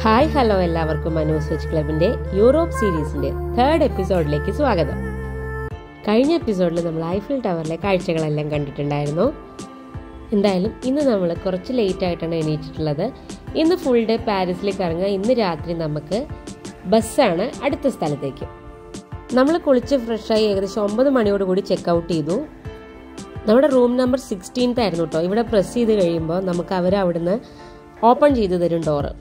Hi hello എല്ലാവർക്കും മനോസ് വെച്ച് ക്ലബിന്റെ യൂറോപ്പ് സീരീസിന്റെ തേർഡ് എപ്പിസോഡിലേക്ക് സ്വാഗതം കഴിഞ്ഞ എപ്പിസോഡിൽ നമ്മൾ ഐഫിൽ ടവറിലെ കാഴ്ചകളെല്ലാം കണ്ടിട്ടുണ്ടായിരുന്നു എന്തായാലും ഇന്ന് നമ്മൾ കുറച്ച് ലേറ്റ് ആയിട്ടാണ് എണീറ്റിട്ടുള്ളത് ഇന്ന് ഫുൾ ഡേ പാരീസിലേക്ക് ഇറങ്ങുക ഇന്ന് രാത്രി നമുക്ക് ബസ്സാണ് അടുത്ത സ്ഥലത്തേക്ക് നമ്മൾ കുളിച്ച് ഫ്രഷായി ഏകദേശം ഒമ്പത് മണിയോട് കൂടി ചെക്ക് ഔട്ട് ചെയ്തു നമ്മുടെ റൂം നമ്പർ സിക്സ്റ്റീൻത്ത് ആയിരുന്നു കേട്ടോ ഇവിടെ പ്രസ് ചെയ്ത് കഴിയുമ്പോൾ നമുക്ക് അവർ അവിടുന്ന് ഓപ്പൺ ചെയ്ത് തരും ഡോറ്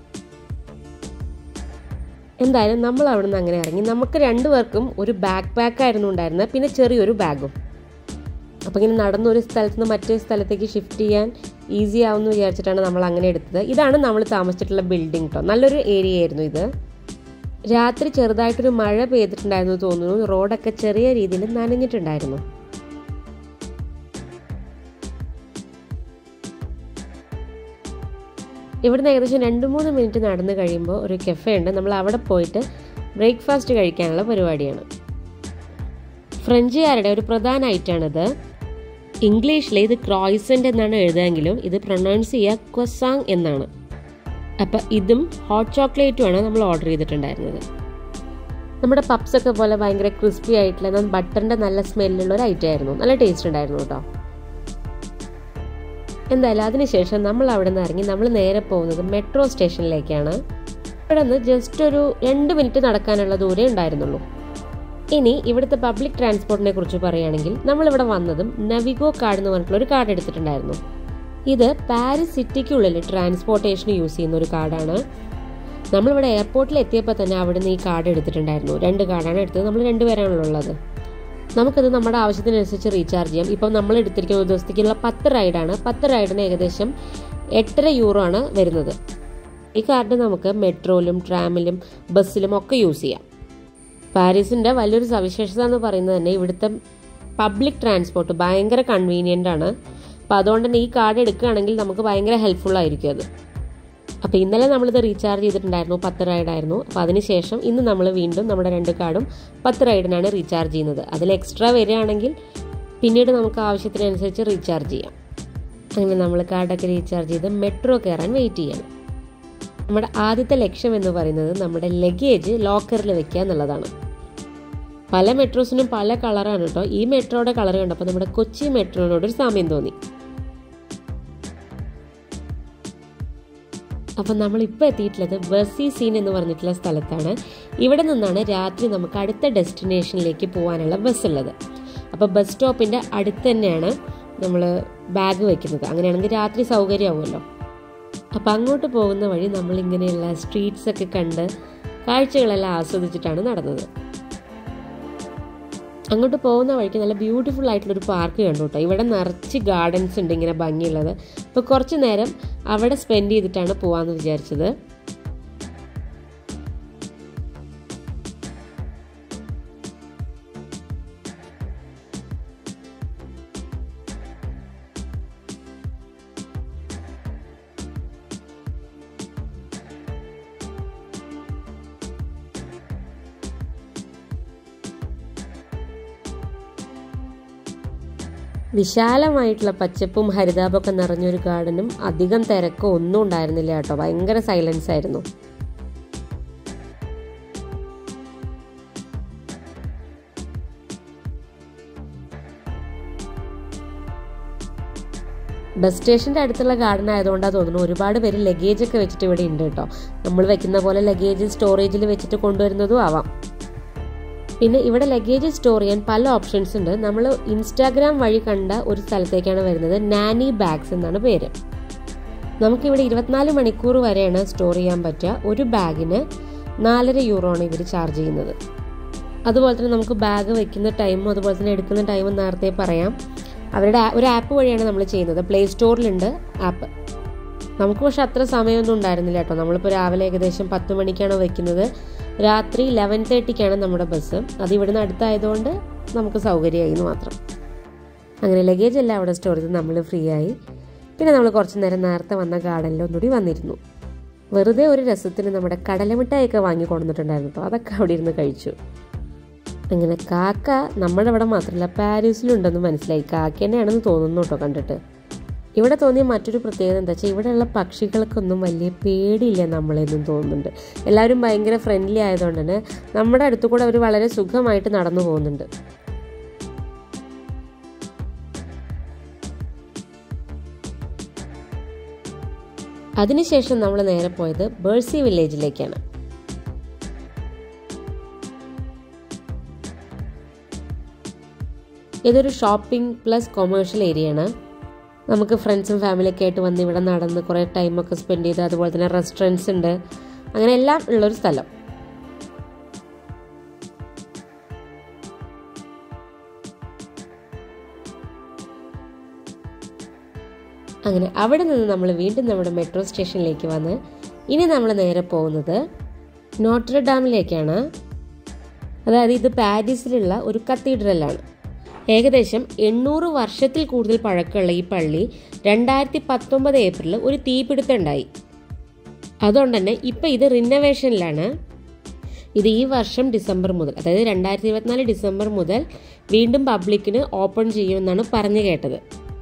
എന്തായാലും നമ്മൾ അവിടുന്ന് അങ്ങനെ ഇറങ്ങി നമുക്ക് രണ്ടുപേർക്കും ഒരു ബാക്ക് പാക്ക് ആയിരുന്നു ഉണ്ടായിരുന്നത് പിന്നെ ചെറിയൊരു ബാഗും അപ്പോൾ ഇങ്ങനെ നടന്ന് ഒരു സ്ഥലത്ത് നിന്ന് മറ്റേ സ്ഥലത്തേക്ക് ഷിഫ്റ്റ് ചെയ്യാൻ ഈസി ആവുമെന്ന് വിചാരിച്ചിട്ടാണ് നമ്മൾ അങ്ങനെ എടുത്തത് ഇതാണ് നമ്മൾ താമസിച്ചിട്ടുള്ള ബിൽഡിംഗ് കേട്ടോ നല്ലൊരു ഏരിയ ആയിരുന്നു ഇത് രാത്രി ചെറുതായിട്ടൊരു മഴ പെയ്തിട്ടുണ്ടായിരുന്നു തോന്നുന്നു റോഡൊക്കെ ചെറിയ രീതിയിൽ നനഞ്ഞിട്ടുണ്ടായിരുന്നു ഇവിടുന്ന് ഏകദേശം രണ്ട് മൂന്ന് മിനിറ്റ് നടന്ന് കഴിയുമ്പോൾ ഒരു കെഫേ ഉണ്ട് നമ്മൾ അവിടെ പോയിട്ട് ബ്രേക്ക്ഫാസ്റ്റ് കഴിക്കാനുള്ള പരിപാടിയാണ് ഫ്രഞ്ചുകാരുടെ ഒരു പ്രധാന ഐറ്റാണിത് ഇംഗ്ലീഷിൽ ഇത് ക്രോയ്സൻ്റ് എന്നാണ് എഴുതുകയെങ്കിലും ഇത് പ്രൊനൗൺസ് ചെയ്യുക ക്വസാങ് എന്നാണ് അപ്പം ഇതും ഹോട്ട് ചോക്ലേറ്റുമാണ് നമ്മൾ ഓർഡർ ചെയ്തിട്ടുണ്ടായിരുന്നത് നമ്മുടെ പപ്സൊക്കെ പോലെ ഭയങ്കര ക്രിസ്പി ആയിട്ടുള്ള എന്നാൽ ബട്ടറിൻ്റെ നല്ല സ്മെല്ലുള്ള ഒരു ഐറ്റം ആയിരുന്നു നല്ല ടേസ്റ്റ് ഉണ്ടായിരുന്നു കേട്ടോ എന്തായാലും അതിനുശേഷം നമ്മൾ അവിടെ നിന്ന് ഇറങ്ങി നമ്മൾ നേരെ പോകുന്നത് മെട്രോ സ്റ്റേഷനിലേക്കാണ് ഇവിടെ നിന്ന് ജസ്റ്റ് ഒരു രണ്ട് മിനിറ്റ് നടക്കാനുള്ള ദൂരേ ഉണ്ടായിരുന്നുള്ളൂ ഇനി ഇവിടുത്തെ പബ്ലിക് ട്രാൻസ്പോർട്ടിനെ കുറിച്ച് പറയുകയാണെങ്കിൽ നമ്മളിവിടെ വന്നതും നവിഗോ കാർഡ് എന്ന് പറഞ്ഞിട്ടുള്ള ഒരു കാർഡ് എടുത്തിട്ടുണ്ടായിരുന്നു ഇത് പാരീസ് സിറ്റിക്കുള്ളിൽ ട്രാൻസ്പോർട്ടേഷന് യൂസ് ചെയ്യുന്ന ഒരു കാർഡാണ് നമ്മളിവിടെ എയർപോർട്ടിൽ എത്തിയപ്പോൾ തന്നെ അവിടുന്ന് ഈ കാർഡ് എടുത്തിട്ടുണ്ടായിരുന്നു രണ്ട് കാർഡാണ് എടുത്തത് നമ്മൾ രണ്ടുപേരാണല്ലോ ഉള്ളത് നമുക്കത് നമ്മുടെ ആവശ്യത്തിനനുസരിച്ച് റീചാർജ് ചെയ്യാം ഇപ്പം നമ്മൾ എടുത്തിരിക്കുന്ന ഒരു ദിവസത്തേക്കുള്ള പത്ത് റൈഡാണ് പത്ത് റൈഡിന് ഏകദേശം എട്ടര യൂറോ ആണ് വരുന്നത് ഈ കാർഡ് നമുക്ക് മെട്രോയിലും ട്രാമിലും ബസ്സിലും ഒക്കെ യൂസ് ചെയ്യാം പാരീസിൻ്റെ വലിയൊരു സവിശേഷത എന്ന് പറയുന്നത് തന്നെ ഇവിടുത്തെ പബ്ലിക് ട്രാൻസ്പോർട്ട് ഭയങ്കര കൺവീനിയൻ്റ് ആണ് അപ്പോൾ അതുകൊണ്ട് തന്നെ ഈ കാർഡ് എടുക്കുകയാണെങ്കിൽ നമുക്ക് ഭയങ്കര ഹെൽപ്ഫുൾ ആയിരിക്കും അത് അപ്പോൾ ഇന്നലെ നമ്മളിത് റീചാർജ് ചെയ്തിട്ടുണ്ടായിരുന്നു പത്ത് റൈഡായിരുന്നു അപ്പോൾ അതിനുശേഷം ഇന്ന് നമ്മൾ വീണ്ടും നമ്മുടെ രണ്ട് കാർഡും പത്ത് റൈഡിനാണ് റീചാർജ് ചെയ്യുന്നത് അതിൽ എക്സ്ട്രാ വരികയാണെങ്കിൽ പിന്നീട് നമുക്ക് ആവശ്യത്തിനനുസരിച്ച് റീചാർജ് ചെയ്യാം അങ്ങനെ നമ്മൾ കാർഡൊക്കെ റീചാർജ് ചെയ്ത് മെട്രോ കയറാൻ വെയിറ്റ് ചെയ്യണം നമ്മുടെ ആദ്യത്തെ ലക്ഷ്യം എന്ന് പറയുന്നത് നമ്മുടെ ലഗേജ് ലോക്കറിൽ വെക്കുക എന്നുള്ളതാണ് പല മെട്രോസിനും പല കളറാണ് കേട്ടോ ഈ മെട്രോയുടെ കളർ കണ്ടപ്പോൾ നമ്മുടെ കൊച്ചി മെട്രോനോട് ഒരു സാമ്യം തോന്നി അപ്പം നമ്മളിപ്പോൾ എത്തിയിട്ടുള്ളത് വെർസി സീൻ എന്ന് പറഞ്ഞിട്ടുള്ള സ്ഥലത്താണ് ഇവിടെ നിന്നാണ് രാത്രി നമുക്ക് അടുത്ത ഡെസ്റ്റിനേഷനിലേക്ക് പോകാനുള്ള ബസ് ഉള്ളത് അപ്പോൾ ബസ് സ്റ്റോപ്പിൻ്റെ അടുത്ത് തന്നെയാണ് നമ്മൾ ബാഗ് വെക്കുന്നത് അങ്ങനെയാണെങ്കിൽ രാത്രി സൗകര്യമാവുമല്ലോ അപ്പോൾ അങ്ങോട്ട് പോകുന്ന വഴി നമ്മളിങ്ങനെയുള്ള സ്ട്രീറ്റ്സ് ഒക്കെ കണ്ട് കാഴ്ചകളെല്ലാം ആസ്വദിച്ചിട്ടാണ് നടന്നത് അങ്ങോട്ട് പോകുന്ന വഴിക്ക് നല്ല ബ്യൂട്ടിഫുൾ ആയിട്ടുള്ള ഒരു പാർക്ക് കണ്ടു കേട്ടോ ഇവിടെ നിറച്ച് ഗാർഡൻസ് ഉണ്ട് ഇങ്ങനെ ഭംഗിയുള്ളത് അപ്പോൾ കുറച്ച് നേരം അവിടെ സ്പെൻഡ് ചെയ്തിട്ടാണ് പോകാമെന്ന് വിചാരിച്ചത് വിശാലമായിട്ടുള്ള പച്ചപ്പും ഹരിതാപമൊക്കെ നിറഞ്ഞൊരു ഗാർഡനും അധികം തിരക്കോ ഒന്നും ഉണ്ടായിരുന്നില്ല കേട്ടോ ഭയങ്കര സൈലൻസ് ആയിരുന്നു ബസ് സ്റ്റേഷൻ്റെ അടുത്തുള്ള ഗാർഡൻ ആയതുകൊണ്ടാണ് തോന്നുന്നു ഒരുപാട് പേര് ലഗേജ് ഒക്കെ വെച്ചിട്ട് ഇവിടെ ഉണ്ട് കേട്ടോ നമ്മൾ വെക്കുന്ന പോലെ ലഗേജ് സ്റ്റോറേജിൽ വെച്ചിട്ട് കൊണ്ടുവരുന്നതും ആവാം പിന്നെ ഇവിടെ ലഗേജ് സ്റ്റോർ ചെയ്യാൻ പല ഓപ്ഷൻസ് ഉണ്ട് നമ്മൾ ഇൻസ്റ്റാഗ്രാം വഴി കണ്ട ഒരു സ്ഥലത്തേക്കാണ് വരുന്നത് നാനി ബാഗ്സ് എന്നാണ് പേര് നമുക്കിവിടെ ഇരുപത്തിനാല് മണിക്കൂർ വരെയാണ് സ്റ്റോർ ചെയ്യാൻ പറ്റുക ഒരു ബാഗിന് നാലര യൂറോ ആണ് ഇവർ ചാർജ് ചെയ്യുന്നത് അതുപോലെ തന്നെ നമുക്ക് ബാഗ് വെക്കുന്ന ടൈമും അതുപോലെ തന്നെ എടുക്കുന്ന ടൈമും നേരത്തെ പറയാം അവരുടെ ഒരു ആപ്പ് വഴിയാണ് നമ്മൾ ചെയ്യുന്നത് പ്ലേ സ്റ്റോറിലുണ്ട് ആപ്പ് നമുക്ക് പക്ഷെ അത്ര സമയമൊന്നും ഉണ്ടായിരുന്നില്ല കേട്ടോ നമ്മളിപ്പോൾ രാവിലെ ഏകദേശം പത്ത് മണിക്കാണ് വെക്കുന്നത് രാത്രി ലെവൻ തേർട്ടിക്കാണ് നമ്മുടെ ബസ് അത് ഇവിടുന്ന് അടുത്തായതുകൊണ്ട് നമുക്ക് സൗകര്യമായി എന്ന് മാത്രം അങ്ങനെ ലഗേജ് എല്ലാം അവിടെ സ്റ്റോർ ചെയ്ത് നമ്മൾ ഫ്രീ ആയി പിന്നെ നമ്മൾ കുറച്ച് നേരം നേരത്തെ വന്ന ഗാർഡനിൽ ഒന്നുകൂടി വന്നിരുന്നു വെറുതെ ഒരു രസത്തിന് നമ്മുടെ കടലമിഠായൊക്കെ വാങ്ങി കൊണ്ടുവന്നിട്ടുണ്ടായിരുന്നു കേട്ടോ അതൊക്കെ അവിടെ ഇരുന്ന് കഴിച്ചു അങ്ങനെ കാക്ക നമ്മുടെ ഇവിടെ മാത്രമല്ല പാരീസിലുണ്ടെന്ന് മനസ്സിലായി കാക്ക തന്നെയാണെന്ന് തോന്നുന്നു കേട്ടോ കണ്ടിട്ട് ഇവിടെ തോന്നിയ മറ്റൊരു പ്രത്യേകത എന്താ വെച്ചാൽ ഇവിടെയുള്ള പക്ഷികൾക്കൊന്നും വലിയ പേടിയില്ല നമ്മളെന്നും തോന്നുന്നുണ്ട് എല്ലാവരും ഭയങ്കര ഫ്രണ്ട്ലി ആയതുകൊണ്ട് തന്നെ നമ്മുടെ അടുത്തു കൂടെ അവർ വളരെ സുഖമായിട്ട് നടന്നു പോകുന്നുണ്ട് അതിനുശേഷം നമ്മൾ നേരെ പോയത് ബേഴ്സി വില്ലേജിലേക്കാണ് ഇതൊരു ഷോപ്പിംഗ് പ്ലസ് കൊമേഴ്ഷ്യൽ ഏരിയ ആണ് നമുക്ക് ഫ്രണ്ട്സും ഫാമിലിയൊക്കെ ആയിട്ട് വന്ന് ഇവിടെ നടന്ന് കുറേ ടൈമൊക്കെ സ്പെൻഡ് ചെയ്ത് അതുപോലെ തന്നെ റെസ്റ്റോറൻറ്റ്സ് ഉണ്ട് അങ്ങനെ എല്ലാം ഉള്ളൊരു സ്ഥലം അങ്ങനെ അവിടെ നിന്ന് നമ്മൾ വീണ്ടും നമ്മുടെ മെട്രോ സ്റ്റേഷനിലേക്ക് വന്ന് ഇനി നമ്മൾ നേരെ പോകുന്നത് നോട്ടർ ഡാമിലേക്കാണ് അതായത് ഇത് പാരീസിലുള്ള ഒരു കത്തീഡ്രലാണ് ഏകദേശം എണ്ണൂറ് വർഷത്തിൽ കൂടുതൽ പഴക്കമുള്ള ഈ പള്ളി രണ്ടായിരത്തി പത്തൊമ്പത് ഏപ്രിലിൽ ഒരു തീപിടുത്തം ഉണ്ടായി അതുകൊണ്ട് തന്നെ ഇപ്പം ഇത് റിനോവേഷനിലാണ് ഇത് ഈ വർഷം ഡിസംബർ മുതൽ അതായത് രണ്ടായിരത്തി ഇരുപത്തിനാല് ഡിസംബർ മുതൽ വീണ്ടും പബ്ലിക്കിന് ഓപ്പൺ ചെയ്യുമെന്നാണ് പറഞ്ഞു കേട്ടത്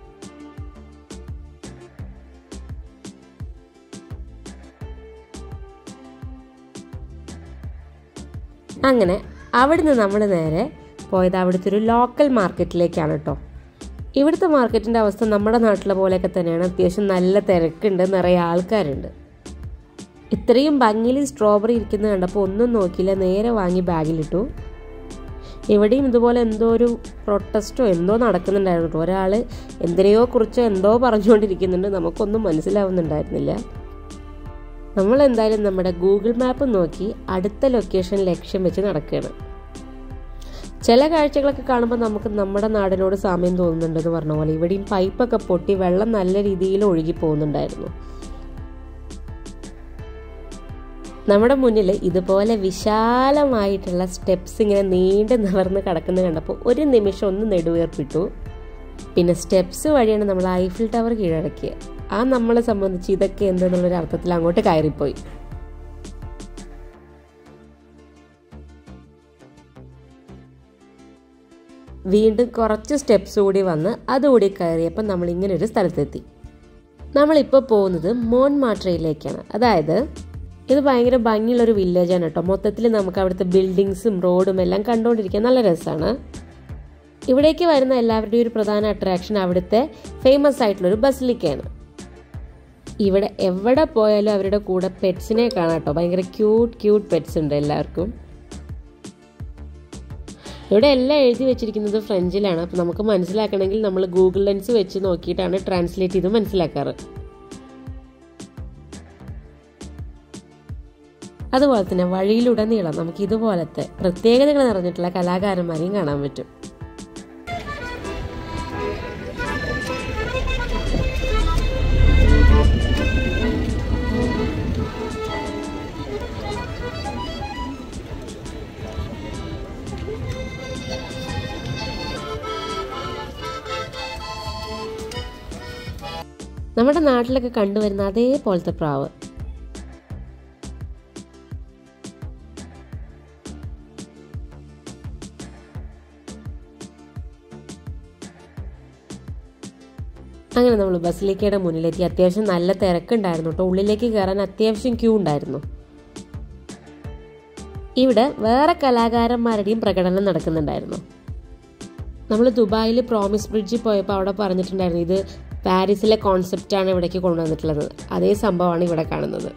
അങ്ങനെ അവിടുന്ന് നമ്മൾ നേരെ പോയത് അവിടുത്തെ ഒരു ലോക്കൽ മാർക്കറ്റിലേക്കാണ് കേട്ടോ ഇവിടുത്തെ മാർക്കറ്റിൻ്റെ അവസ്ഥ നമ്മുടെ നാട്ടിലെ പോലെയൊക്കെ തന്നെയാണ് അത്യാവശ്യം നല്ല തിരക്കുണ്ട് നിറയെ ആൾക്കാരുണ്ട് ഇത്രയും ഭംഗിയിൽ സ്ട്രോബെറി ഇരിക്കുന്നത് കണ്ടപ്പോൾ ഒന്നും നോക്കിയില്ല നേരെ വാങ്ങി ബാഗിലിട്ടു ഇവിടെയും ഇതുപോലെ എന്തോ ഒരു പ്രൊട്ടസ്റ്റോ എന്തോ നടക്കുന്നുണ്ടായിരുന്നു കേട്ടോ ഒരാൾ എന്തിനെയോ കുറിച്ചോ എന്തോ പറഞ്ഞുകൊണ്ടിരിക്കുന്നുണ്ട് നമുക്കൊന്നും മനസ്സിലാവുന്നുണ്ടായിരുന്നില്ല നമ്മൾ എന്തായാലും നമ്മുടെ ഗൂഗിൾ മാപ്പ് നോക്കി അടുത്ത ലൊക്കേഷൻ ലക്ഷ്യം വെച്ച് നടക്കുകയാണ് ചില കാഴ്ചകളൊക്കെ കാണുമ്പോൾ നമുക്ക് നമ്മുടെ നാടിനോട് സാമ്യം തോന്നുന്നുണ്ടെന്ന് പറഞ്ഞ പോലെ ഇവിടെയും പൈപ്പൊക്കെ പൊട്ടി വെള്ളം നല്ല രീതിയിൽ ഒഴുകി പോകുന്നുണ്ടായിരുന്നു നമ്മുടെ മുന്നിൽ ഇതുപോലെ വിശാലമായിട്ടുള്ള സ്റ്റെപ്സ് ഇങ്ങനെ നീണ്ടു നിവർന്ന് കിടക്കുന്നത് കണ്ടപ്പോൾ ഒരു നിമിഷം ഒന്ന് നെടുവേർപ്പിട്ടു പിന്നെ സ്റ്റെപ്സ് വഴിയാണ് നമ്മൾ ഐഫിൽ ടവർ കീഴടക്കിയത് ആ നമ്മളെ സംബന്ധിച്ച് ഇതൊക്കെ എന്തെന്നുള്ളൊരു അർത്ഥത്തിൽ അങ്ങോട്ട് കയറിപ്പോയി വീണ്ടും കുറച്ച് സ്റ്റെപ്സ് കൂടി വന്ന് അതുകൂടി കയറിയപ്പോൾ നമ്മൾ ഇങ്ങനെ ഒരു സ്ഥലത്തെത്തി നമ്മളിപ്പോൾ പോകുന്നത് മോൺ മാട്രയിലേക്കാണ് അതായത് ഇത് ഭയങ്കര ഭംഗിയുള്ളൊരു വില്ലേജാണ് കേട്ടോ മൊത്തത്തിൽ നമുക്ക് അവിടുത്തെ ബിൽഡിങ്സും റോഡും എല്ലാം കണ്ടുകൊണ്ടിരിക്കാൻ നല്ല രസമാണ് ഇവിടേക്ക് വരുന്ന എല്ലാവരുടെയും ഒരു പ്രധാന അട്രാക്ഷൻ അവിടുത്തെ ഫേമസ് ആയിട്ടുള്ളൊരു ബസിലിക്കയാണ് ഇവിടെ എവിടെ പോയാലും അവരുടെ കൂടെ പെറ്റ്സിനെ കാണാം കേട്ടോ ഭയങ്കര ക്യൂട്ട് ക്യൂട്ട് പെറ്റ്സ് ഉണ്ട് എല്ലാവർക്കും ഇവിടെ എല്ലാം എഴുതി വെച്ചിരിക്കുന്നത് ഫ്രഞ്ചിലാണ് അപ്പോൾ നമുക്ക് മനസ്സിലാക്കണമെങ്കിൽ നമ്മൾ ഗൂഗിൾ ലെൻസ് വെച്ച് നോക്കിയിട്ടാണ് ട്രാൻസ്ലേറ്റ് ചെയ്ത് മനസ്സിലാക്കാറ് അതുപോലെ തന്നെ വഴിയിലുടനീളം നമുക്ക് ഇതുപോലത്തെ പ്രത്യേകതകൾ നിറഞ്ഞിട്ടുള്ള കലാകാരന്മാരെയും കാണാൻ പറ്റും നമ്മുടെ നാട്ടിലൊക്കെ കണ്ടുവരുന്ന അതേപോലത്തെ പ്രാവ് അങ്ങനെ നമ്മൾ ബസിലിക്കയുടെ മുന്നിലെത്തി അത്യാവശ്യം നല്ല തിരക്കുണ്ടായിരുന്നു കേട്ടോ ഉള്ളിലേക്ക് കയറാൻ അത്യാവശ്യം ക്യൂ ഉണ്ടായിരുന്നു ഇവിടെ വേറെ കലാകാരന്മാരുടെയും പ്രകടനം നടക്കുന്നുണ്ടായിരുന്നു നമ്മൾ ദുബായിൽ പ്രോമിസ് ബ്രിഡ്ജിൽ പോയപ്പോൾ അവിടെ പറഞ്ഞിട്ടുണ്ടായിരുന്നു ഇത് പാരീസിലെ കോൺസെപ്റ്റാണ് ഇവിടേക്ക് കൊണ്ടുവന്നിട്ടുള്ളത് അതേ സംഭവമാണ് ഇവിടെ കാണുന്നത്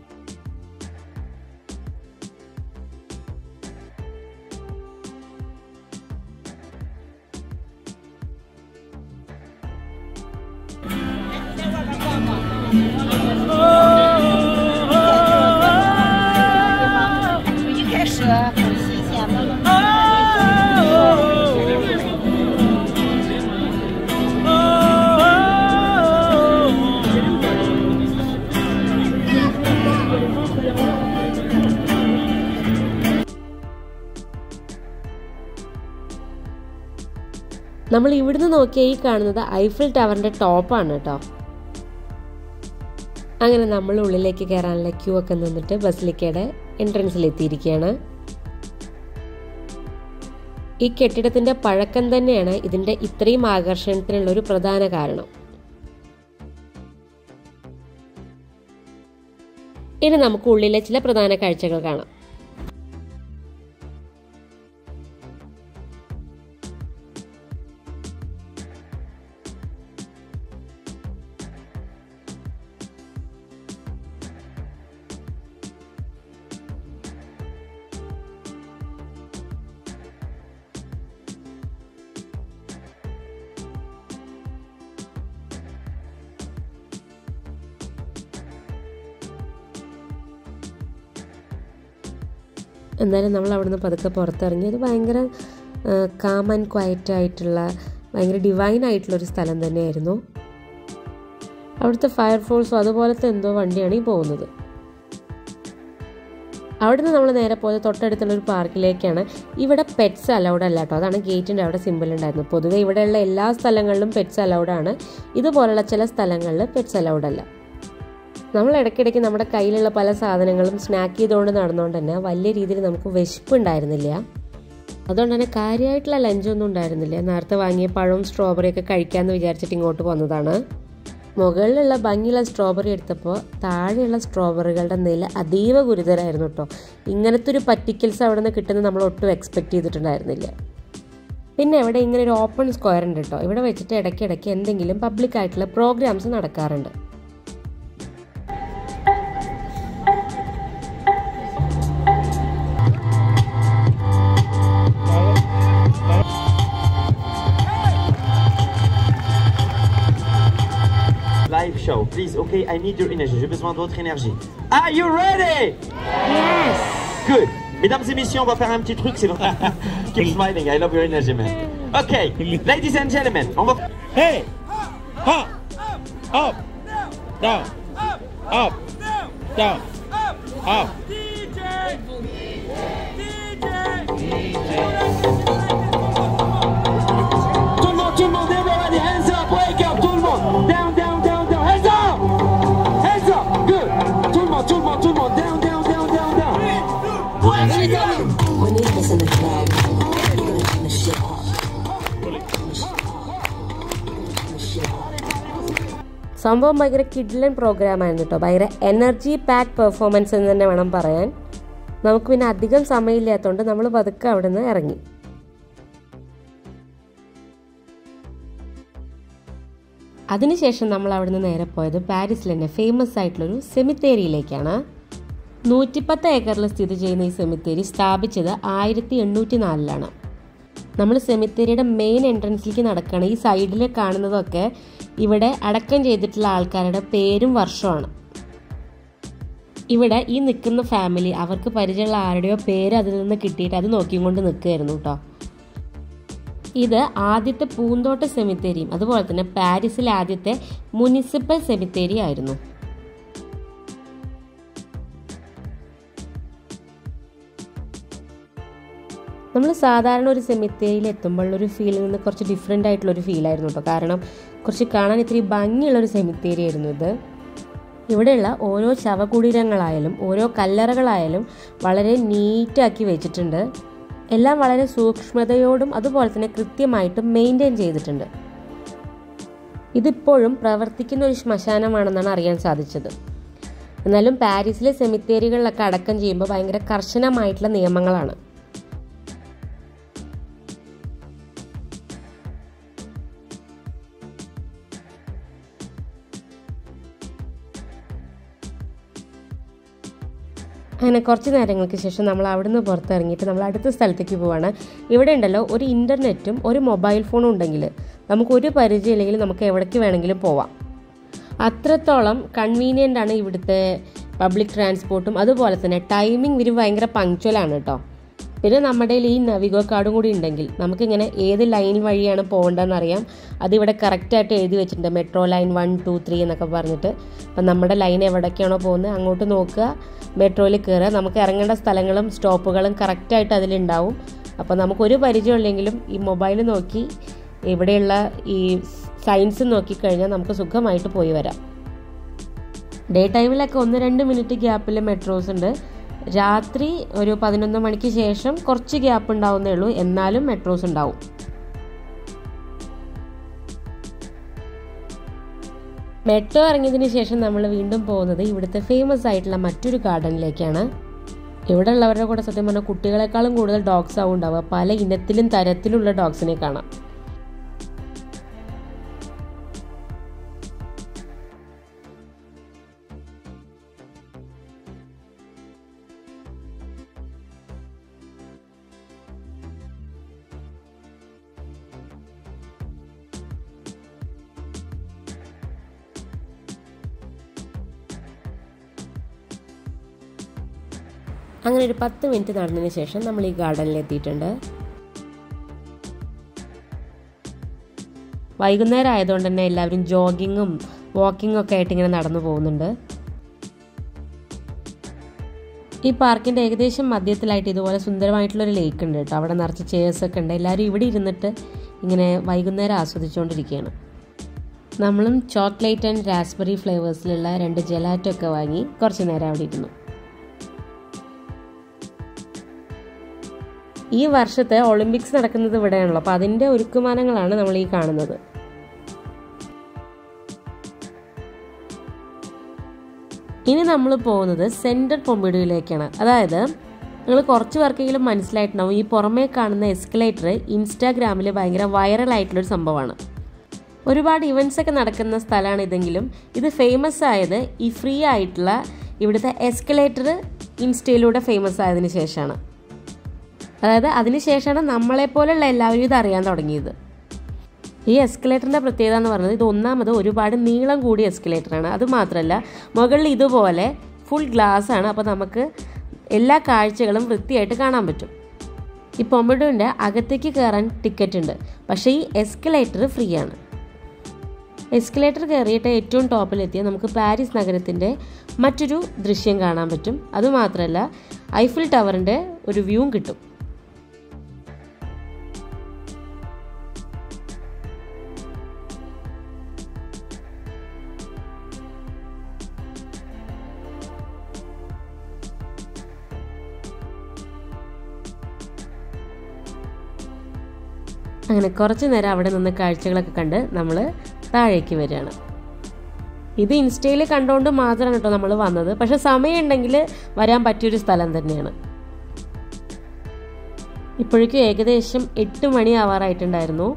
നമ്മൾ ഇവിടുന്ന് നോക്കിയാൽ ഈ കാണുന്നത് ഐഫിൽ ടവറിന്റെ ടോപ്പാണ് കേട്ടോ അങ്ങനെ നമ്മൾ ഉള്ളിലേക്ക് കയറാനുള്ള ക്യൂ ഒക്കെ നിന്നിട്ട് ബസിലിക്കയുടെ എൻട്രൻസിൽ എത്തിയിരിക്കുകയാണ് ഈ കെട്ടിടത്തിന്റെ പഴക്കം തന്നെയാണ് ഇതിന്റെ ഇത്രയും ആകർഷണത്തിനുള്ള ഒരു പ്രധാന കാരണം ഇനി നമുക്ക് ഉള്ളിലെ ചില പ്രധാന കാഴ്ചകൾ കാണാം എന്തായാലും നമ്മൾ അവിടുന്ന് പതുക്കെ പുറത്തിറങ്ങി അത് ഭയങ്കര കാം ആൻഡ് ക്വയറ്റ് ആയിട്ടുള്ള ഭയങ്കര ഡിവൈൻ ആയിട്ടുള്ള ഒരു സ്ഥലം തന്നെയായിരുന്നു അവിടുത്തെ ഫയർഫോഴ്സും അതുപോലത്തെ എന്തോ വണ്ടിയാണ് ഈ പോകുന്നത് അവിടുന്ന് നമ്മൾ നേരെ പോയത് തൊട്ടടുത്തുള്ള ഒരു പാർക്കിലേക്കാണ് ഇവിടെ പെറ്റ്സ് അലൗഡ് അല്ല കേട്ടോ അതാണ് ഗേറ്റിൻ്റെ അവിടെ സിമ്പിൾ ഉണ്ടായിരുന്നു പൊതുവെ ഇവിടെയുള്ള എല്ലാ സ്ഥലങ്ങളിലും പെറ്റ്സ് അലൗഡ് ആണ് ഇതുപോലുള്ള ചില സ്ഥലങ്ങളിൽ പെറ്റ്സ് അലൗഡ് അല്ല നമ്മൾ ഇടയ്ക്കിടയ്ക്ക് നമ്മുടെ കയ്യിലുള്ള പല സാധനങ്ങളും സ്നാക്ക് ചെയ്തുകൊണ്ട് നടന്നുകൊണ്ട് തന്നെ വലിയ രീതിയിൽ നമുക്ക് വിശപ്പ് ഉണ്ടായിരുന്നില്ല അതുകൊണ്ട് തന്നെ കാര്യമായിട്ടുള്ള ലഞ്ചൊന്നും ഉണ്ടായിരുന്നില്ല നേരത്തെ വാങ്ങിയ പഴവും സ്ട്രോബെറിയൊക്കെ കഴിക്കാമെന്ന് വിചാരിച്ചിട്ട് ഇങ്ങോട്ട് വന്നതാണ് മുകളിലുള്ള ഭംഗിയുള്ള സ്ട്രോബെറി എടുത്തപ്പോൾ താഴെയുള്ള സ്ട്രോബെറികളുടെ നില അതീവ ഗുരുതരമായിരുന്നു കേട്ടോ ഇങ്ങനത്തെ ഒരു പറ്റിക്കൽസ് അവിടെ നിന്ന് കിട്ടുന്നത് നമ്മൾ ഒട്ടും എക്സ്പെക്ട് ചെയ്തിട്ടുണ്ടായിരുന്നില്ല പിന്നെ ഇവിടെ ഇങ്ങനെ ഒരു ഓപ്പൺ സ്ക്വയർ ഉണ്ട് കേട്ടോ ഇവിടെ വെച്ചിട്ട് ഇടയ്ക്കിടയ്ക്ക് എന്തെങ്കിലും പബ്ലിക് ആയിട്ടുള്ള പ്രോഗ്രാംസ് നടക്കാറുണ്ട് live show. Please, okay, I need your energy. J'ai besoin de votre énergie. Are you ready? Yes! Good. Mesdames et messieurs, on va faire un petit truc. C'est Keep smiling. I love your energy, man. Okay, ladies and gentlemen, on va. Hey! Up! Up! Down! Up! Down! Up! Tout le monde, tout le monde, everybody, hands up, wake up, tout le monde. Down, down, down, down. Hands up! Hands up! Good. Tout le monde, tout le monde, tout le monde. Down, down, down, down, down. When you dance in the club, you're gonna turn the shit up. സംഭവം ഭയങ്കര കിഡ്ലൻ programme ആയിരുന്നു കേട്ടോ ഭയങ്കര energy pack performance എന്ന് തന്നെ വേണം പറയാൻ നമുക്ക് പിന്നെ അധികം സമയമില്ലാത്തതുകൊണ്ട് നമ്മൾ പതുക്കെ അവിടെ നിന്ന് ഇറങ്ങി അതിനുശേഷം നമ്മൾ അവിടെ നിന്ന് നേരെ പോയത് പാരീസിൽ തന്നെ ഫേമസ് ആയിട്ടുള്ളൊരു സെമിത്തേരിയിലേക്കാണ് നൂറ്റിപ്പത്ത് ഏക്കറിൽ സ്ഥിതി ചെയ്യുന്ന ഈ സെമിത്തേരി സ്ഥാപിച്ചത് ആയിരത്തി എണ്ണൂറ്റി നാലിലാണ് നമ്മൾ സെമിത്തേരിയുടെ മെയിൻ എൻട്രൻസിലേക്ക് നടക്കുകയാണ് ഈ സൈഡിൽ കാണുന്നതൊക്കെ ഇവിടെ അടക്കം ചെയ്തിട്ടുള്ള ആൾക്കാരുടെ പേരും വർഷമാണ് ഇവിടെ ഈ നിൽക്കുന്ന ഫാമിലി അവർക്ക് പരിചയമുള്ള ആരുടെയോ പേര് അതിൽ നിന്ന് കിട്ടിയിട്ട് അത് നോക്കിക്കൊണ്ട് നിൽക്കുകയായിരുന്നു കേട്ടോ ഇത് ആദ്യത്തെ പൂന്തോട്ട സെമിത്തേരിയും അതുപോലെ തന്നെ പാരീസിലെ ആദ്യത്തെ മുനിസിപ്പൽ സെമിത്തേരി ആയിരുന്നു നമ്മൾ സാധാരണ ഒരു സെമിത്തേരിയിൽ എത്തുമ്പോൾ ഒരു ഫീലിൽ നിന്ന് കുറച്ച് ഡിഫറെൻ്റ് ആയിട്ടുള്ള ഒരു ഫീലായിരുന്നു കേട്ടോ കാരണം കുറച്ച് കാണാൻ ഇത്തിരി ഭംഗിയുള്ള ഒരു സെമിത്തേരി ആയിരുന്നു ഇത് ഇവിടെയുള്ള ഓരോ ശവകുടീരങ്ങളായാലും ഓരോ കല്ലറകളായാലും വളരെ നീറ്റാക്കി വെച്ചിട്ടുണ്ട് എല്ലാം വളരെ സൂക്ഷ്മതയോടും അതുപോലെ തന്നെ കൃത്യമായിട്ടും മെയിൻറ്റെയിൻ ചെയ്തിട്ടുണ്ട് ഇതിപ്പോഴും പ്രവർത്തിക്കുന്ന ഒരു ശ്മശാനമാണെന്നാണ് അറിയാൻ സാധിച്ചത് എന്നാലും പാരീസിലെ സെമിത്തേരികളിലൊക്കെ അടക്കം ചെയ്യുമ്പോൾ ഭയങ്കര കർശനമായിട്ടുള്ള നിയമങ്ങളാണ് അങ്ങനെ കുറച്ച് നേരങ്ങൾക്ക് ശേഷം നമ്മൾ അവിടുന്ന് പുറത്തിറങ്ങിയിട്ട് നമ്മൾ അടുത്ത സ്ഥലത്തേക്ക് പോവാണ് ഇവിടെ ഉണ്ടല്ലോ ഒരു ഇൻ്റർനെറ്റും ഒരു മൊബൈൽ ഫോണും ഉണ്ടെങ്കിൽ നമുക്ക് ഒരു പരിചയം ഇല്ലെങ്കിൽ നമുക്ക് എവിടേക്ക് വേണമെങ്കിലും പോവാം അത്രത്തോളം കൺവീനിയൻ്റ് ആണ് ഇവിടുത്തെ പബ്ലിക് ട്രാൻസ്പോർട്ടും അതുപോലെ തന്നെ ടൈമിംഗ് ഇവർ ഭയങ്കര പങ്ക്ച്വലാണ് കേട്ടോ പിന്നെ നമ്മുടെ കയ്യിൽ ഈ നവിഗോ കാർഡും കൂടി ഉണ്ടെങ്കിൽ നമുക്കിങ്ങനെ ഏത് ലൈൻ വഴിയാണ് പോകേണ്ടതെന്ന് അറിയാം അതിവിടെ കറക്റ്റായിട്ട് എഴുതി വെച്ചിട്ടുണ്ട് metro line one two three എന്നൊക്കെ പറഞ്ഞിട്ട് അപ്പം നമ്മുടെ ലൈൻ എവിടേക്കാണോ പോകുന്നത് അങ്ങോട്ട് നോക്കുക മെട്രോയിൽ കയറുക നമുക്ക് ഇറങ്ങേണ്ട സ്ഥലങ്ങളും സ്റ്റോപ്പുകളും കറക്റ്റായിട്ട് അതിലുണ്ടാവും അപ്പോൾ നമുക്കൊരു പരിചയമില്ലെങ്കിലും ഈ മൊബൈൽ നോക്കി ഇവിടെയുള്ള ഈ സയൻസ് നോക്കിക്കഴിഞ്ഞാൽ നമുക്ക് സുഖമായിട്ട് പോയി വരാം ഡേ ടൈമിലൊക്കെ ഒന്ന് രണ്ട് മിനിറ്റ് ഗ്യാപ്പിൽ മെട്രോസ് ഉണ്ട് രാത്രി ഒരു പതിനൊന്ന് മണിക്ക് ശേഷം കുറച്ച് ഗ്യാപ്പ് ഉണ്ടാവുന്നേ ഉള്ളൂ എന്നാലും മെട്രോസ് ഉണ്ടാവും മെട്രോ ഇറങ്ങിയതിന് ശേഷം നമ്മൾ വീണ്ടും പോകുന്നത് ഇവിടുത്തെ ഫേമസ് ആയിട്ടുള്ള മറ്റൊരു ഗാർഡനിലേക്കാണ് ഇവിടെ ഉള്ളവരുടെ കൂടെ സത്യം പറഞ്ഞാൽ കുട്ടികളെക്കാളും കൂടുതൽ ഡോഗ്സ് ആവും ഉണ്ടാവുക പല ഇനത്തിലും തരത്തിലുള്ള ഡോഗ്സിനെ കാണാം അങ്ങനെ ഒരു പത്ത് മിനിറ്റ് നടന്നതിന് ശേഷം നമ്മൾ ഈ ഗാർഡനിൽ എത്തിയിട്ടുണ്ട് വൈകുന്നേരം ആയതുകൊണ്ട് തന്നെ എല്ലാവരും ജോഗിങ്ങും വാക്കിങ്ങും ഒക്കെ ആയിട്ട് ഇങ്ങനെ നടന്നു പോകുന്നുണ്ട് ഈ പാർക്കിൻ്റെ ഏകദേശം മധ്യത്തിലായിട്ട് ഇതുപോലെ സുന്ദരമായിട്ടുള്ളൊരു ലേക്ക് ഉണ്ട് കേട്ടോ അവിടെ നിറച്ച് ചെയേഴ്സ് ഒക്കെ ഉണ്ട് എല്ലാവരും ഇവിടെ ഇരുന്നിട്ട് ഇങ്ങനെ വൈകുന്നേരം ആസ്വദിച്ചുകൊണ്ടിരിക്കുകയാണ് നമ്മളും ചോക്ലേറ്റ് ആൻഡ് രാസ്ബെറി ഫ്ലേവേഴ്സിലുള്ള രണ്ട് ജെലാറ്റോ ഒക്കെ വാങ്ങി കുറച്ച് നേരം അവിടെ ഇരുന്നു ഈ വർഷത്തെ ഒളിമ്പിക്സ് നടക്കുന്നത് ഇവിടെയാണല്ലോ അപ്പോൾ അതിൻ്റെ ഒരുക്കുമാനങ്ങളാണ് നമ്മൾ ഈ കാണുന്നത് ഇനി നമ്മൾ പോകുന്നത് സെൻട്രൽ പൊമ്പിഡിയിലേക്കാണ് അതായത് നിങ്ങൾ കുറച്ച് പേർക്കെങ്കിലും മനസ്സിലായിട്ടുണ്ടാവും ഈ പുറമേ കാണുന്ന എസ്കലേറ്റർ ഇൻസ്റ്റാഗ്രാമിൽ ഭയങ്കര വൈറലായിട്ടുള്ളൊരു സംഭവമാണ് ഒരുപാട് ഇവൻറ്റ്സ് ഒക്കെ നടക്കുന്ന സ്ഥലമാണ് ഇതെങ്കിലും ഇത് ഫേമസ് ആയത് ഈ ഫ്രീ ആയിട്ടുള്ള ഇവിടുത്തെ എസ്കലേറ്റർ ഇൻസ്റ്റയിലൂടെ ഫേമസ് ആയതിനു ശേഷമാണ് അതായത് അതിനുശേഷമാണ് നമ്മളെപ്പോലുള്ള എല്ലാവരും ഇത് അറിയാൻ തുടങ്ങിയത് ഈ എസ്കലേറ്ററിൻ്റെ പ്രത്യേകത എന്ന് പറയുന്നത് ഇത് ഒന്നാമത് ഒരുപാട് നീളം കൂടിയ എസ്കലേറ്ററാണ് അത് മാത്രമല്ല മുകളിൽ ഇതുപോലെ ഫുൾ ഗ്ലാസ് ആണ് അപ്പോൾ നമുക്ക് എല്ലാ കാഴ്ചകളും വൃത്തിയായിട്ട് കാണാൻ പറ്റും ഈ പൊമ്പഡുവിൻ്റെ അകത്തേക്ക് കയറാൻ ടിക്കറ്റ് ഉണ്ട് പക്ഷേ ഈ എസ്കലേറ്റർ ഫ്രീ ആണ് എസ്കലേറ്റർ കയറിയിട്ട് ഏറ്റവും ടോപ്പിലെത്തിയ നമുക്ക് പാരീസ് നഗരത്തിൻ്റെ മറ്റൊരു ദൃശ്യം കാണാൻ പറ്റും അതുമാത്രമല്ല ഐഫിൽ ടവറിൻ്റെ ഒരു വ്യൂവും കിട്ടും അങ്ങനെ കുറച്ച് നേരം അവിടെ നിന്ന് കാഴ്ചകളൊക്കെ കണ്ട് നമ്മൾ താഴേക്ക് വരികയാണ് ഇത് ഇൻസ്റ്റയിൽ കണ്ടുകൊണ്ട് മാത്രമാണ് കേട്ടോ നമ്മൾ വന്നത് പക്ഷെ സമയമുണ്ടെങ്കിൽ വരാൻ പറ്റിയൊരു സ്ഥലം തന്നെയാണ് ഇപ്പോഴേക്കും ഏകദേശം എട്ട് മണി ആവാറായിട്ടുണ്ടായിരുന്നു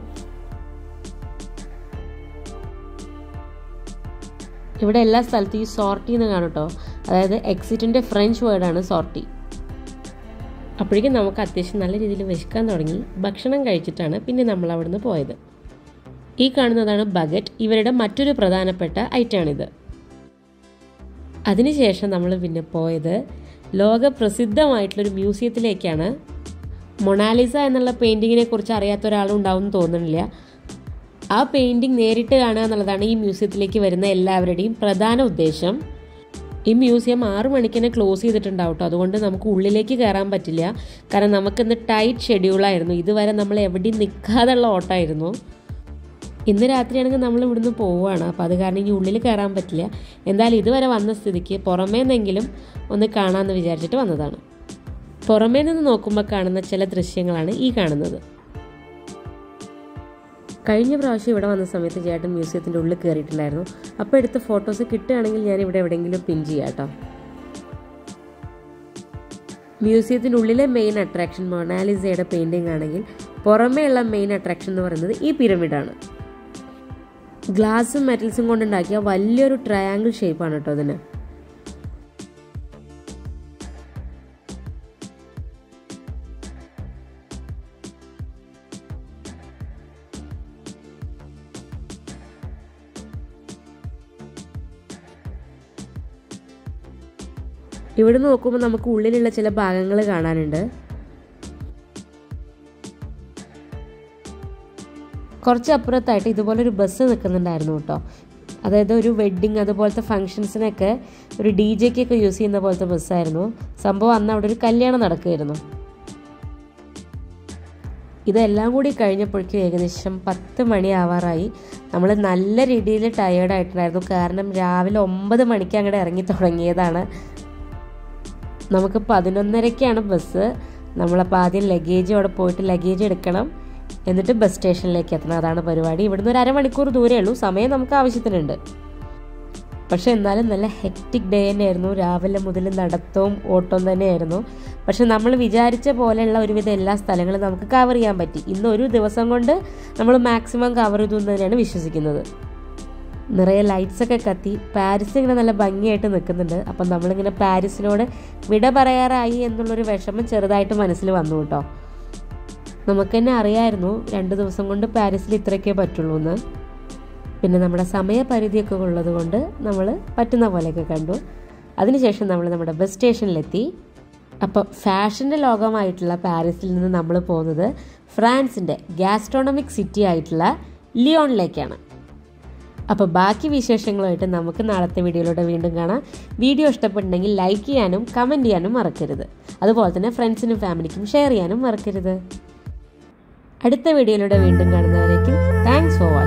ഇവിടെ എല്ലാ സ്ഥലത്തും ഈ സോർട്ടി എന്ന് കാണും കേട്ടോ അതായത് എക്സിറ്റിൻ്റെ ഫ്രഞ്ച് വേർഡാണ് സോർട്ടി അപ്പോഴേക്കും നമുക്ക് അത്യാവശ്യം നല്ല രീതിയിൽ വിശക്കാൻ തുടങ്ങി ഭക്ഷണം കഴിച്ചിട്ടാണ് പിന്നെ നമ്മൾ അവിടുന്ന് പോയത് ഈ കാണുന്നതാണ് ബഗറ്റ് ഇവരുടെ മറ്റൊരു പ്രധാനപ്പെട്ട ഐറ്റമാണിത് അതിനുശേഷം നമ്മൾ പിന്നെ പോയത് ലോക പ്രസിദ്ധമായിട്ടുള്ളൊരു മ്യൂസിയത്തിലേക്കാണ് മൊണാലിസ എന്നുള്ള പെയിൻറ്റിങ്ങിനെ കുറിച്ച് അറിയാത്ത ഒരാളും ഉണ്ടാവും എന്ന് തോന്നുന്നില്ല ആ പെയിൻറ്റിങ് നേരിട്ട് കാണുക എന്നുള്ളതാണ് ഈ മ്യൂസിയത്തിലേക്ക് വരുന്ന എല്ലാവരുടെയും പ്രധാന ഉദ്ദേശം ഈ മ്യൂസിയം ആറു മണിക്ക് തന്നെ ക്ലോസ് ചെയ്തിട്ടുണ്ടാവും കേട്ടോ അതുകൊണ്ട് നമുക്ക് ഉള്ളിലേക്ക് കയറാൻ പറ്റില്ല കാരണം നമുക്കിന്ന് ടൈറ്റ് ഷെഡ്യൂളായിരുന്നു ഇതുവരെ നമ്മൾ എവിടെയും നിൽക്കാതെയുള്ള ഓട്ടമായിരുന്നു ഇന്ന് രാത്രിയാണെങ്കിൽ നമ്മൾ ഇവിടുന്ന് പോവുകയാണ് അപ്പോൾ അത് കാരണം ഇനി ഉള്ളിൽ കയറാൻ പറ്റില്ല എന്തായാലും ഇതുവരെ വന്ന സ്ഥിതിക്ക് പുറമേ നിന്നെങ്കിലും ഒന്ന് കാണാമെന്ന് വിചാരിച്ചിട്ട് വന്നതാണ് പുറമേ നിന്ന് നോക്കുമ്പോൾ കാണുന്ന ചില ദൃശ്യങ്ങളാണ് ഈ കാണുന്നത് കഴിഞ്ഞ പ്രാവശ്യം ഇവിടെ വന്ന സമയത്ത് ചേട്ടൻ മ്യൂസിയത്തിൻ്റെ ഉള്ളിൽ കയറിയിട്ടുണ്ടായിരുന്നു അപ്പോൾ എടുത്ത ഫോട്ടോസ് കിട്ടുകയാണെങ്കിൽ ഞാൻ ഇവിടെ എവിടെയെങ്കിലും പിൻ ചെയ്യാം കേട്ടോ മ്യൂസിയത്തിൻ്റെ ഉള്ളിലെ മെയിൻ അട്രാക്ഷൻ മൊണാലിസയുടെ പെയിൻറ്റിംഗ് ആണെങ്കിൽ പുറമേയുള്ള മെയിൻ അട്രാക്ഷൻ എന്ന് പറയുന്നത് ഈ പിരമിഡാണ് ഗ്ലാസും മെറ്റൽസും കൊണ്ടുണ്ടാക്കിയ വലിയൊരു ട്രയാങ്കിൾ ഷേപ്പാണ് കേട്ടോ അതിന് ഇവിടെ നോക്കുമ്പോൾ നമുക്ക് ഉള്ളിലുള്ള ചില ഭാഗങ്ങൾ കാണാനുണ്ട് കുറച്ച് അപ്പുറത്തായിട്ട് ഇതുപോലൊരു ബസ് നിൽക്കുന്നുണ്ടായിരുന്നു കേട്ടോ അതായത് ഒരു വെഡ്ഡിങ് അതുപോലത്തെ ഫങ്ഷൻസിനൊക്കെ ഒരു ഡി ജെക്കൊക്കെ യൂസ് ചെയ്യുന്ന പോലത്തെ ബസ്സായിരുന്നു സംഭവം അന്ന് അവിടെ ഒരു കല്യാണം നടക്കുമായിരുന്നു ഇതെല്ലാം കൂടി കഴിഞ്ഞപ്പോഴേക്കും ഏകദേശം പത്ത് മണി ആവാറായി നമ്മൾ നല്ല രീതിയിൽ ടയേർഡ് ആയിട്ടുണ്ടായിരുന്നു കാരണം രാവിലെ ഒമ്പത് മണിക്ക് അങ്ങോട്ട് ഇറങ്ങി തുടങ്ങിയതാണ് നമുക്ക് പതിനൊന്നരയ്ക്കാണ് ബസ് നമ്മളപ്പോൾ ആദ്യം ലഗേജ് അവിടെ പോയിട്ട് ലഗേജ് എടുക്കണം എന്നിട്ട് ബസ് സ്റ്റേഷനിലേക്ക് എത്തണം അതാണ് പരിപാടി ഇവിടുന്ന് ഒരു അരമണിക്കൂർ ദൂരേ ഉള്ളൂ സമയം നമുക്ക് ആവശ്യത്തിനുണ്ട് പക്ഷേ എന്നാലും നല്ല ഹെക്റ്റിക് ഡേ തന്നെയായിരുന്നു രാവിലെ മുതൽ നടത്തവും ഓട്ടവും തന്നെയായിരുന്നു പക്ഷെ നമ്മൾ വിചാരിച്ച പോലെയുള്ള ഒരുവിധം എല്ലാ സ്ഥലങ്ങളും നമുക്ക് കവർ ചെയ്യാൻ പറ്റി ഇന്ന് ഒരു ദിവസം കൊണ്ട് നമ്മൾ മാക്സിമം കവർ ചെയ്തു എന്ന് തന്നെയാണ് വിശ്വസിക്കുന്നത് നിറയെ ലൈറ്റ്സ് ഒക്കെ കത്തി പാരീസ് ഇങ്ങനെ നല്ല ഭംഗിയായിട്ട് നിൽക്കുന്നുണ്ട് അപ്പം നമ്മളിങ്ങനെ പാരീസിനോട് വിട പറയാറായി എന്നുള്ളൊരു വിഷമം ചെറുതായിട്ട് മനസ്സിൽ വന്നു കേട്ടോ നമുക്ക് തന്നെ അറിയായിരുന്നു രണ്ട് ദിവസം കൊണ്ട് പാരീസിൽ ഇത്രയൊക്കെ പറ്റുള്ളൂ എന്ന് പിന്നെ നമ്മുടെ സമയപരിധിയൊക്കെ ഉള്ളത് കൊണ്ട് നമ്മൾ പറ്റുന്ന പോലെയൊക്കെ കണ്ടു അതിനുശേഷം നമ്മൾ നമ്മുടെ ബസ് സ്റ്റേഷനിലെത്തി അപ്പോൾ ഫാഷൻ്റെ ലോകമായിട്ടുള്ള പാരീസിൽ നിന്ന് നമ്മൾ പോകുന്നത് ഫ്രാൻസിൻ്റെ ഗ്യാസ്ട്രോണമിക് സിറ്റി ആയിട്ടുള്ള ലിയോണിലേക്കാണ് അപ്പോൾ ബാക്കി വിശേഷങ്ങളുമായിട്ട് നമുക്ക് നാളത്തെ വീഡിയോയിലൂടെ വീണ്ടും കാണാം വീഡിയോ ഇഷ്ടപ്പെട്ടുണ്ടെങ്കിൽ ലൈക്ക് ചെയ്യാനും കമൻറ്റ് ചെയ്യാനും മറക്കരുത് അതുപോലെ തന്നെ ഫ്രണ്ട്സിനും ഫാമിലിക്കും ഷെയർ ചെയ്യാനും മറക്കരുത് അടുത്ത വീഡിയോയിലൂടെ വീണ്ടും കാണുന്നവരേക്കും താങ്ക്സ് ഫോർ വാച്ചിങ്